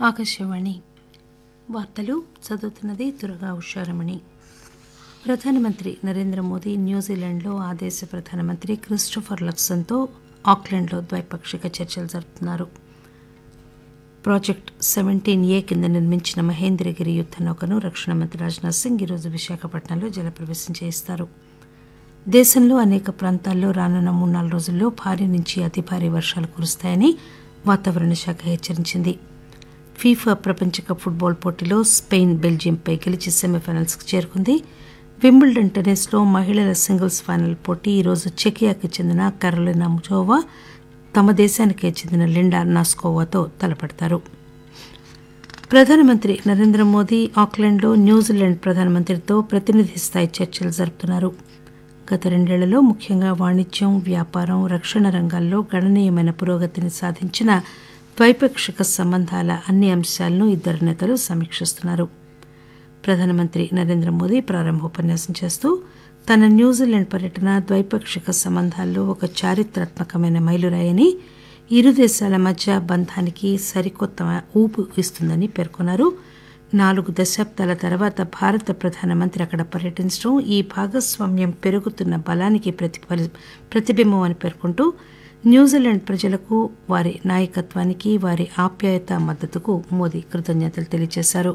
ఆకాశవాణి వార్తలు చదువుతున్నది దుర్గా ఉషారమణి ప్రధానమంత్రి నరేంద్ర మోదీ న్యూజిలాండ్లో ఆ దేశ ప్రధానమంత్రి క్రిస్టోఫర్ లక్సన్తో ఆక్లాండ్లో ద్వైపాక్షిక చర్చలు జరుపుతున్నారు ప్రాజెక్ట్ సెవెంటీన్ ఏ కింద నిర్మించిన మహేంద్రగిరి యుద్ద నౌకను రక్షణ మంత్రి రాజ్నాథ్ సింగ్ ఈరోజు విశాఖపట్నంలో జలప్రవేశం చేయిస్తారు దేశంలో అనేక ప్రాంతాల్లో రానున్న మూడు నాలుగు రోజుల్లో భారీ నుంచి అతి భారీ వర్షాలు కురుస్తాయని వాతావరణ శాఖ హెచ్చరించింది ఫీఫా ప్రపంచ కప్ ఫుట్బాల్ పోటీలో స్పెయిన్ బెల్జియంపై గెలిచి సెమీఫైనల్స్కు చేరుకుంది వింబుల్డన్ టెన్నిస్లో మహిళల సింగిల్స్ ఫైనల్ పోటీ ఈరోజు చెకియాకి చెందిన కరోలినా ముజోవా తమ దేశానికే చెందిన లిండా నాస్కోవాతో తలపడతారు ప్రధానమంత్రి నరేంద్ర మోదీ ఆక్లాండ్లో న్యూజిలాండ్ ప్రధానమంత్రితో ప్రతినిధి స్థాయి చర్చలు జరుపుతున్నారు గత రెండేళ్లలో ముఖ్యంగా వాణిజ్యం వ్యాపారం రక్షణ రంగాల్లో గణనీయమైన పురోగతిని సాధించిన ద్వైపాక్షిక సంబంధాల అన్ని అంశాలను ఇద్దరు నేతలు సమీక్షిస్తున్నారు ప్రధానమంత్రి నరేంద్ర మోదీ ప్రారంభోపన్యాసం చేస్తూ తన న్యూజిలాండ్ పర్యటన ద్వైపాక్షిక సంబంధాల్లో ఒక చారిత్రాత్మకమైన మైలురాయని ఇరు దేశాల మధ్య బంధానికి సరికొత్త ఊపు ఇస్తుందని పేర్కొన్నారు నాలుగు దశాబ్దాల తర్వాత భారత ప్రధానమంత్రి అక్కడ పర్యటించడం ఈ భాగస్వామ్యం పెరుగుతున్న బలానికి ప్రతిఫలి ప్రతిబింబం అని పేర్కొంటూ న్యూజిలాండ్ ప్రజలకు వారి నాయకత్వానికి వారి ఆప్యాయత మద్దతుకు మోదీ కృతజ్ఞతలు తెలియజేశారు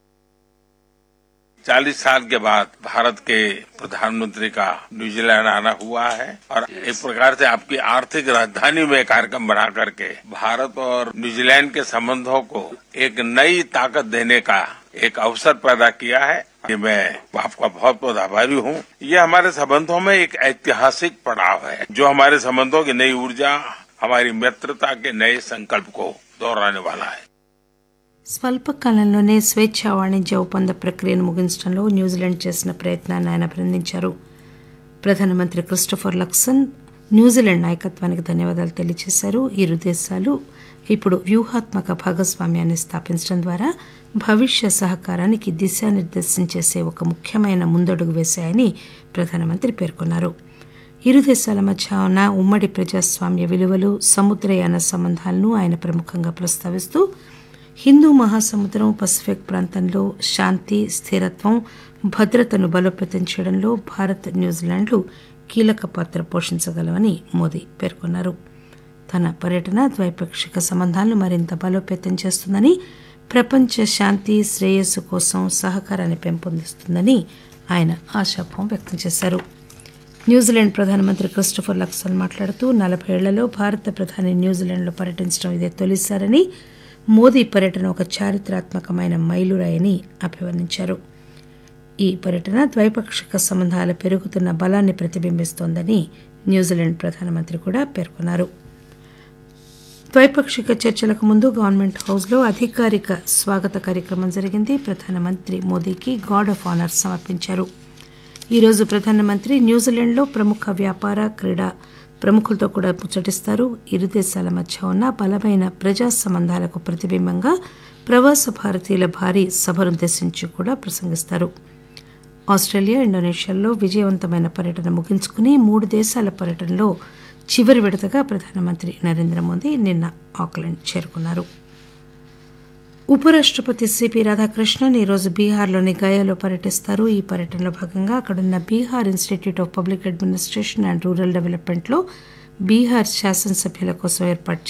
चालीस साल के बाद भारत के प्रधानमंत्री का न्यूजीलैंड आना हुआ है और एक प्रकार से आपकी आर्थिक राजधानी में कार्यक्रम बना करके भारत और न्यूजीलैंड के संबंधों को एक नई ताकत देने का एक अवसर पैदा किया है ये मैं आपका बहुत बहुत आभारी हूँ ये हमारे संबंधों में एक ऐतिहासिक पड़ाव है जो हमारे संबंधों की नई ऊर्जा हमारी मित्रता के नए संकल्प को दोहराने वाला है స్వల్పకాలంలోనే స్వేచ్ఛా వాణిజ్య ఒప్పంద ప్రక్రియను ముగించడంలో న్యూజిలాండ్ చేసిన ప్రయత్నాన్ని ఆయన అభినందించారు ప్రధానమంత్రి క్రిస్టోఫర్ లక్సన్ న్యూజిలాండ్ నాయకత్వానికి ధన్యవాదాలు తెలియజేశారు ఇరు దేశాలు ఇప్పుడు వ్యూహాత్మక భాగస్వామ్యాన్ని స్థాపించడం ద్వారా భవిష్య సహకారానికి దిశానిర్దేశం చేసే ఒక ముఖ్యమైన ముందడుగు వేశాయని ప్రధానమంత్రి పేర్కొన్నారు ఇరు దేశాల మధ్య ఉన్న ఉమ్మడి ప్రజాస్వామ్య విలువలు సముద్రయాన సంబంధాలను ఆయన ప్రముఖంగా ప్రస్తావిస్తూ హిందూ మహాసముద్రం పసిఫిక్ ప్రాంతంలో శాంతి స్థిరత్వం భద్రతను బలోపేతం చేయడంలో భారత్ న్యూజిలాండ్లు కీలక పాత్ర పోషించగలవని మోదీ పేర్కొన్నారు తన పర్యటన ద్వైపాక్షిక సంబంధాలను మరింత బలోపేతం చేస్తుందని ప్రపంచ శాంతి శ్రేయస్సు కోసం సహకారాన్ని పెంపొందిస్తుందని ఆయన ఆశాభావం వ్యక్తం చేశారు న్యూజిలాండ్ ప్రధానమంత్రి క్రిస్టోఫర్ లక్సన్ మాట్లాడుతూ నలభై ఏళ్లలో భారత ప్రధాని న్యూజిలాండ్లో పర్యటించడం ఇదే తొలిసారని మోదీ పర్యటన ఒక చారిత్రాత్మకమైన మైలురాయని అభివర్ణించారు ఈ పర్యటన ద్వైపాక్షిక సంబంధాల పెరుగుతున్న బలాన్ని ప్రతిబింబిస్తోందని న్యూజిలాండ్ ప్రధానమంత్రి కూడా పేర్కొన్నారు ద్వైపాక్షిక చర్చలకు ముందు గవర్నమెంట్ హౌస్లో అధికారిక స్వాగత కార్యక్రమం జరిగింది ప్రధానమంత్రి మోదీకి గార్డ్ ఆఫ్ ఆనర్ సమర్పించారు ఈరోజు ప్రధానమంత్రి న్యూజిలాండ్లో ప్రముఖ వ్యాపార క్రీడా ప్రముఖులతో కూడా ముచ్చటిస్తారు ఇరు దేశాల మధ్య ఉన్న బలమైన ప్రజా సంబంధాలకు ప్రతిబింబంగా ప్రవాస భారతీయుల భారీ సభనుద్దేశించి కూడా ప్రసంగిస్తారు ఆస్ట్రేలియా ఇండోనేషియాల్లో విజయవంతమైన పర్యటన ముగించుకుని మూడు దేశాల పర్యటనలో చివరి విడతగా ప్రధానమంత్రి నరేంద్ర మోదీ నిన్న ఆక్లాండ్ చేరుకున్నారు ఉపరాష్టపతి సిపి రాధాకృష్ణన్ ఈరోజు బీహార్లోని గయాలో పర్యటిస్తారు ఈ పర్యటనలో భాగంగా అక్కడున్న Bihar institute of public administration and rural డెవలప్మెంట్లో బీహార్ శాసనసభ్యుల కోసం ఏర్పాటు